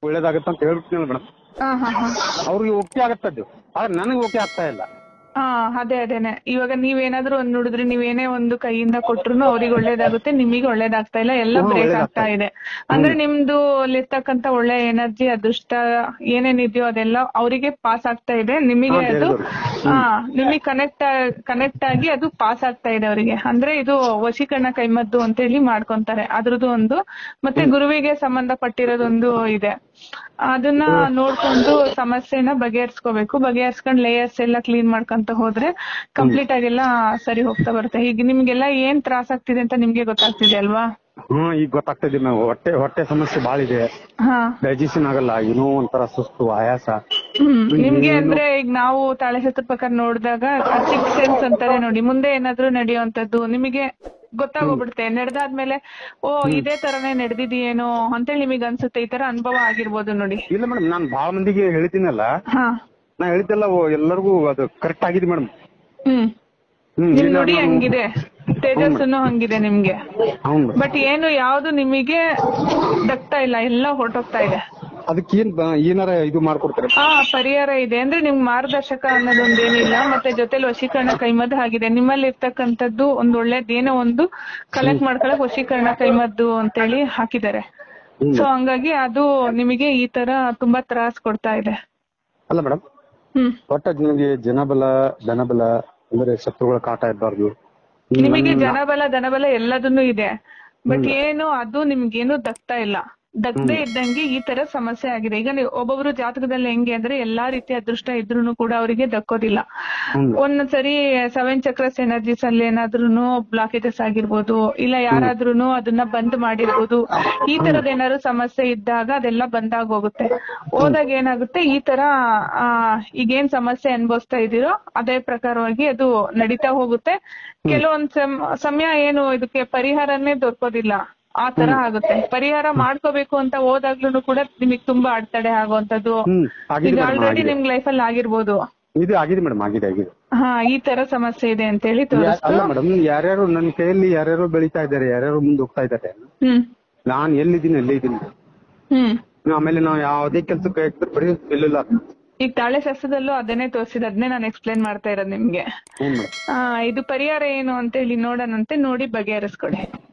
ಒಳ್ಳೇದಾಗತ್ತೆ ಅಂತ ಹೇಳ್ಬಿಡ್ತೀನಿ ಮೇಡಮ್ ಹಾ ಹಾ ಹಾ ಅವ್ರಿಗೆ ಓಕೆ ಆಗತ್ತದ್ದು ಆದ್ರೆ ನನಗೆ ಓಕೆ ಆಗ್ತಾ ಇಲ್ಲ ಹಾ ಅದೇ ಅದೇನೆ ಇವಾಗ ನೀವೇನಾದ್ರೂ ಒಂದ್ ನೋಡಿದ್ರೆ ನೀವೇನೇ ಒಂದು ಕೈಯಿಂದ ಕೊಟ್ರು ಅವ್ರಿಗೆ ಒಳ್ಳೇದಾಗುತ್ತೆ ನಿಮಗೆ ಒಳ್ಳೇದಾಗ್ತಾ ಇಲ್ಲ ಎಲ್ಲ ಹ್ಮ್, ಬ್ರೇಕ್ ಒಳ್ಳೇದಾಗ್ತಾ ಆಗ್ತಾ ಇದೆ ಅಂದ್ರೆ ನಿಮ್ದು ಅಲ್ಲಿರ್ತಕ್ಕಂತ ಒಳ್ಳೆ ಎನರ್ಜಿ ಅದೃಷ್ಟ ಏನೇನಿದೆಯೋ ಅದೆಲ್ಲ ಅವರಿಗೆ ಪಾಸ್ ಆಗ್ತಾ ಇದೆ ನಿಮಗೆ ಹಾ, ಅದು ಹೇಳಿದ್ರು. ಹಾ ನಿಮಗೆ ಕನೆಕ್ಟ್ ಕನೆಕ್ಟ್ ಆಗಿ ಅದು ಪಾಸ್ ಆಗ್ತಾ ಇದೆ ಅವರಿಗೆ ಅಂದ್ರೆ ಇದು ವಶೀಕರಣ ಕೈಮದ್ದು ಅಂತ ಹೇಳಿ ಮಾಡ್ಕೊಂತಾರೆ ಅದ್ರದ್ದು ಒಂದು ಮತ್ತೆ ಗುರುವಿಗೆ ಸಂಬಂಧಪಟ್ಟಿರೋದೊಂದು ಇದೆ ಅದನ್ನ ನೋಡ್ಕೊಂಡು ಸಮಸ್ಯೆನ ಬಗೆಹರಿಸ್ಕೋಬೇಕು ಬಗೆಹರಿಸ್ಕೊಂಡ್ ಲೇಯರ್ಸ್ ಎಲ್ಲ ಕ್ಲೀನ್ ಮಾಡ್ಕೊಂತ ಹೋದ್ರೆ ಕಂಪ್ಲೀಟ್ ಆಗೆಲ್ಲ ಸರಿ ಹೋಗ್ತಾ ಬರುತ್ತೆ ಈಗ ನಿಮ್ಗೆಲ್ಲ ಏನ್ ತ್ರಾಸ ಆಗ್ತಿದೆ ಅಂತ ನಿಮ್ಗೆ ಗೊತ್ತಾಗ್ತಿದೆ ಅಲ್ವಾ ಹ್ಮ್ ಈಗ ಗೊತ್ತಾಗ್ತದೆ ಮ್ಯಾಮ್ ಹೊಟ್ಟೆ ಹೊಟ್ಟೆ ಸಮಸ್ಯೆ ಬಾಳ ಇದೆ ಹಾ ಡೈಜೆಷನ್ ಆಗಲ್ಲ ಏನೋ ಒಂಥರ ಸುಸ್ತು ಆಯಾಸ ಹ್ಮ್ ನಿಮ್ಗೆ ಅಂದ್ರೆ ಈಗ ನಾವು ತಾಳೆ ಸತ್ರ ಪ್ರಕಾರ ನೋಡಿದಾಗ ಸಿಕ್ಸ್ ಸೆನ್ಸ್ ಅಂತಾರೆ ನೋಡಿ ಮುಂದೆ ಏನಾದ್ರೂ ನಡೆಯುವಂತದ್ದು ನಿಮಗೆ ಗೊತ್ತಾಗೋಗ್ಬಿಡುತ್ತೆ ನಡೆದಾದ್ಮೇಲೆ ಓ ಇದೇ ತರನೇ ನಡೆದಿದೆಯೇನೋ ಅಂತೇಳಿ ನಿಮಗೆ ಅನ್ಸುತ್ತೆ ಈ ತರ ಅನುಭವ ಆಗಿರ್ಬೋದು ನೋಡಿ ಇಲ್ಲ ಮೇಡಮ್ ನಾನ್ ಬಾಳ ಮಂದಿಗೆ ಹೇಳ್ತೀನಲ್ಲ ಹಾ ನಾ ಹೇಳ್ತಿಲ್ಲ ಓ, ಎಲ್ಲರಿಗೂ ಅದು ಕರೆಕ್ಟ್ ಆಗಿದೆ ಮೇಡಮ್ ಹ್ಮ್ ಹ್ಮ್ ನಿಮ್ ಇಲ್ಲ ನುಡಿ ನಾನು- ಹಂಗಿದೆ ತೇಜಸ್ಸುನು ಹಂಗಿದೆ ನಿಮ್ಗೆ ಹೌದು ಬಟ್ ಏನು ಯಾವ್ದು ನಿಮಗೆ ದಕ್ತಾ ಇಲ್ಲ ಎಲ್ಲ ಹೊರಟೋಗ್ತಾ ಇದೆ ಅದಕ್ಕೆ ಏನ್ ಬ- ಏನಾರ ಇದು ಮಾಡ್ಕೊಡ್ತಾರೆ ಹಾ ಪರಿಹಾರ ಇದೆ ಅಂದ್ರೆ ನಿಮ್ಗೆ ಮಾರ್ಗದರ್ಶಕ ಅನ್ನೋದೊಂದೇನಿಲ್ಲ ಮತ್ತೆ ಜೊತೆಲಿ ವಶೀಕರಣ ಕೈಮದ್ದು ಆಗಿದೆ ನಿಮ್ಮಲ್ಲಿ ಇರ್ತಕ್ಕಂಥದ್ದು ಒಂದ್ ಒಳ್ಳೇದ್ ಏನೋ ಒಂದು ಕಲೆಕ್ಟ್ ಮಾಡ್ಕೊಳಕ್ ವಶೀಕರಣ ಕೈಮದ್ದು ಅಂತೇಳಿ ಹಾಕಿದ್ದಾರೆ ಸೊ ಹಂಗಾಗಿ ಅದು ನಿಮಗೆ ಈ ತರ ತುಂಬಾ ತ್ರಾಸ್ ಕೊಡ್ತಾ ಇದೆ ಅಲ್ಲ ಮೇಡಮ್ ಹ್ಮ್ ಒಟ್ಟ ನಿಮಗೆ ಜನಬಲ ಧನಬಲ ಅಂದ್ರೆ ಶತ್ರುಗಳ ಕಾಟ ಇರಬಾರ್ದು ನಿಮಗೆ ಜನಬಲ ಧನಬಲ ಎಲ್ಲದನ್ನು ಇದೆ ಬಟ್ ಏನು ಅದು ನಿಮ್ಗೇನು ದಕ್ತಾ ಇಲ್ಲ ದಕ್ಕದೇ ಇದ್ದಂಗೆ ಈ ತರ ಸಮಸ್ಯೆ ಆಗಿದೆ ಈಗ ನೀವು ಒಬ್ಬೊಬ್ರು ಜಾತಕದಲ್ಲಿ ಹೆಂಗೆ ಅಂದ್ರೆ ಎಲ್ಲಾ ರೀತಿಯ ಅದೃಷ್ಟ ಇದ್ರೂನು ಕೂಡ ಅವರಿಗೆ ದಕ್ಕೋದಿಲ್ಲ ಒಂದೊಂದ್ಸರಿ ಸೆವೆನ್ ಚಕ್ರಸ್ ಎನರ್ಜೀಸ್ ಅಲ್ಲಿ ಏನಾದ್ರೂನು ಬ್ಲಾಕೇಜಸ್ ಆಗಿರ್ಬೋದು ಇಲ್ಲ ಯಾರಾದ್ರೂನು ಅದನ್ನ ಬಂದ್ ಮಾಡಿರ್ಬೋದು ಈ ತರದ ಏನಾದ್ರು ಸಮಸ್ಯೆ ಇದ್ದಾಗ ಅದೆಲ್ಲ ಬಂದಾಗ ಹೋಗುತ್ತೆ ಹೋದಾಗ ಏನಾಗುತ್ತೆ ಈ ತರ ಆ ಈಗೇನ್ ಸಮಸ್ಯೆ ಅನುಭವಿಸ್ತಾ ಇದೀರೋ ಅದೇ ಪ್ರಕಾರವಾಗಿ ಅದು ನಡೀತಾ ಹೋಗುತ್ತೆ ಕೆಲವೊಂದ್ ಸಮ್- ಸಮಯ ಏನು ಇದಕ್ಕೆ ಪರಿಹಾರನೇ ದೊರಕೋದಿಲ್ಲ ಆ ತರ ಆಗುತ್ತೆ ಪರಿಹಾರ ಮಾಡ್ಕೋಬೇಕು ಅಂತ ಹೋದಾಗ್ಲೂ ಕೂಡ ನಿಮಗ್ ತುಂಬಾ ಅಡೆತಡೆ ಆಗುವಂತದ್ದು ಹ್ಮ್ ಆಗಿದೆ ಈಗ ಮೇಡಮ್ ಆಲ್ರೆಡಿ ಆಗಿದೆ ನಿಮ್ ಲೈಫ್ ಅಲ್ಲಿ ಆಗಿರ್ಬೋದು ಇದು ಆಗಿದೆ ಮೇಡಮ್ ಆಗಿದೆ ಆಗಿದೆ ಹಾ ಈ ತರ ಸಮಸ್ಯೆ ಇದೆ ಅಂತ ಹೇಳಿ ಯಾ- ತೋರಿಸ್ತು ಅಲ್ಲ ಮೇಡಮ್ ಯಾರ್ಯಾರು ನನ್ನ ಕೈಯಲ್ಲಿ ಯಾರ್ಯಾರು ಬೆಳೀತಾ ಇದ್ದಾರೆ ಯಾರ್ಯಾರು ಮುಂದೆ ಹೋಗ್ತಾ ಇದ್ದಾರೆ ಹ್ಮ್ ನಾನ್ ಎಲ್ಲಿದ್ದೀನಿ ಅಲ್ಲೇ ಇದ್ದೀನಿ ಹ್ಮ್ ಆಮೇಲೆ ನಾವು ಯಾವುದೇ ಕೆಲ್ಸಕ್ಕೆ ಹಾಕಿದ್ರೆ ಬರೀ ನಿಲ್ಲಿಲ್ಲ ಈಗ ತಾಳೆ ಶಾಸ್ತ್ರದಲ್ಲೂ ಅದನ್ನೇ ತೋರಿಸಿದ ಅದನ್ನೇ ನಾನು ಎಕ್ಸ್ಪ್ಲೈನ್ ಮಾಡ್ತಾ ಇರೋದು ನಿಮ್ಗೆ ಹ್ಮ್ ಮೇಡಮ್ ಆ ಇದು ಪರಿಹಾರ ಏನು ಅಂತ ಹೇಳಿ ನೋಡೋಣಂತೆ ನೋಡಿ ಬಗೆಹರಿಸ್ಕೊಡಿ